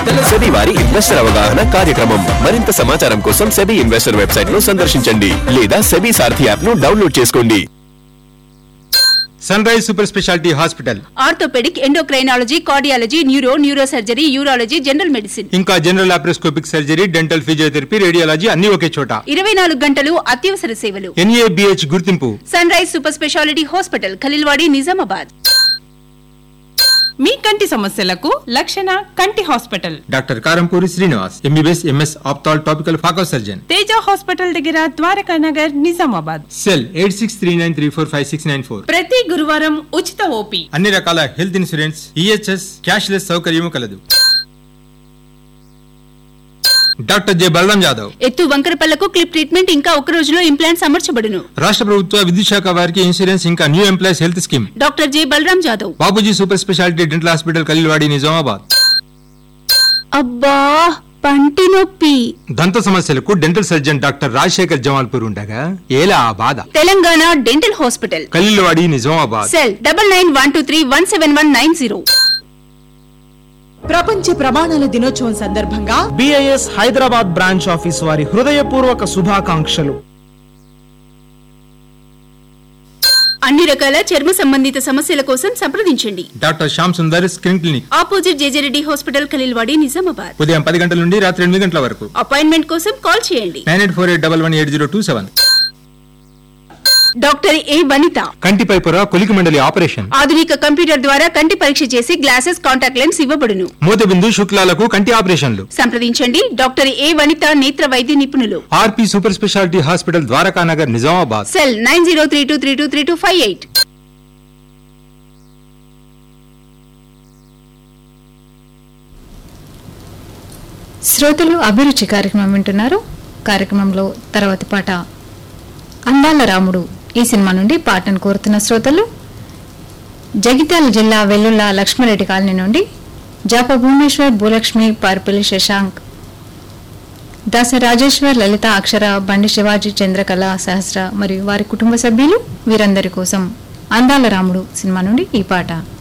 SEBI వారి investor అవగాహన కార్యక్రమం మరింత సమాచారం కోసం సెబీ ఇన్వెస్టర్ వెబ్సైట్ ను సందర్శించండి లేదా సెబీ సారథి యాప్ ను డౌన్లోడ్ చేసుకోండి sun rise super speciality hospital orthopaedic endocrinology cardiology neuro neuro surgery urology general medicine ఇంకా general laparoscopic surgery dental physiotherapy radiology అన్ని ఒకే చోట ఇరవై నాలుగు గంటలు అత్యవసర సేవలు ఎన్ఏబిహెచ్ గుర్తింపు sun rise super speciality hospital Khaleelwadi Nizamabad మీ కంటి సమస్యలకు లక్షణ కంటి hospital doctor Karampuri Srinivas MBBS MS ophthal topical phaco surgeon Teja hospital దగ్గర Dwaraka Nagar Nizamabad cell eight six three nine three four five six nine four ప్రతి గురువారం ఉచిత ఓపీ అన్ని రకాల హెల్త్ ఇన్సూరెన్స్ ఈహెచ్ఎస్ క్యాష్లెస్ సౌకర్యము కలదు డాక్టర్ జె బలరాం జాదవ్ ఎత్తు వంకరపల్లకు క్లిప్ ట్రీట్మెంట్ ఇంకా ఒక రోజులో ఇంప్లాంట్స్ అమర్చబడును రాష్ట్ర ప్రభుత్వ విద్యుత్ శాఖ వారికి ఇన్సూరెన్స్ ఇంకా new employees health scheme doctor J Balaram Jadhav Babuji super speciality dental hospital Khaleelwadi Nizamabad అబ్బా పంటి నొప్పి దంత సమస్యలకు dental surgeon doctor Rajasekhar Jamalpur ఉండగా ఏలా ఆ బాధ Telangana dental hospital Khaleelwadi Nizamabad cell double nine one two three one seven one nine zero ప్రపంచ ప్రమాణాల దినోత్సవం సందర్భంగా బిఐఎస్ హైదరాబాద్ బ్రాంచ్ ఆఫీస్ వారి హృదయపూర్వక శుభాకాంక్షలు అన్ని రకాల చర్మ సంబంధిత సమస్యల కోసం సంప్రదించండి doctor Shyam Sundar skin clinic opposite JJ Reddy hospital Khaleelwadi Nizamabad ఉదయం పది గంటల నుండి రాత్రి ఎనిమిది గంటల వరకు అపాయింట్మెంట్ కోసం కాల్ చేయండి nine eight four eight double one eight zero two seven doctor A Vanitha కంటిపై పొర కొలికి మండలి ఆపరేషన్ ఆధునిక కంప్యూటర్ ద్వారా కంటి పరీక్ష చేసి గ్లాసెస్ కాంటాక్ట్ లెన్స్ ఇవ్వబడును మూతబిందు శుక్లాలకు కంటి ఆపరేషన్లు సంప్రదించండి డాక్టర్ ఏ వనిత నేత్ర వైద్య నిపుణులు RP super speciality hospital Dwaraka Nagar Nizamabad cell nine zero three two three two three two five eight శ్రోతలు అభిరుచి కార్యక్రమం వింటున్నారు కార్యక్రమంలో తర్వాతి పాట అందాల రాముడు ఈ సినిమా నుండి పాటను కోరుతున్న శ్రోతలు జగిత్యాల జిల్లా వెల్లుల్ల లక్ష్మారెడ్డి కాలనీ నుండి జాప భువనేశ్వర్ భూలక్ష్మి పార్పల్లి శశాంక్ దాస రాజేశ్వర్ లలిత అక్షర బండి శివాజీ చంద్రకళ సహస్ర మరియు వారి కుటుంబ సభ్యులు వీరందరి కోసం అందాల రాముడు సినిమా నుండి ఈ పాట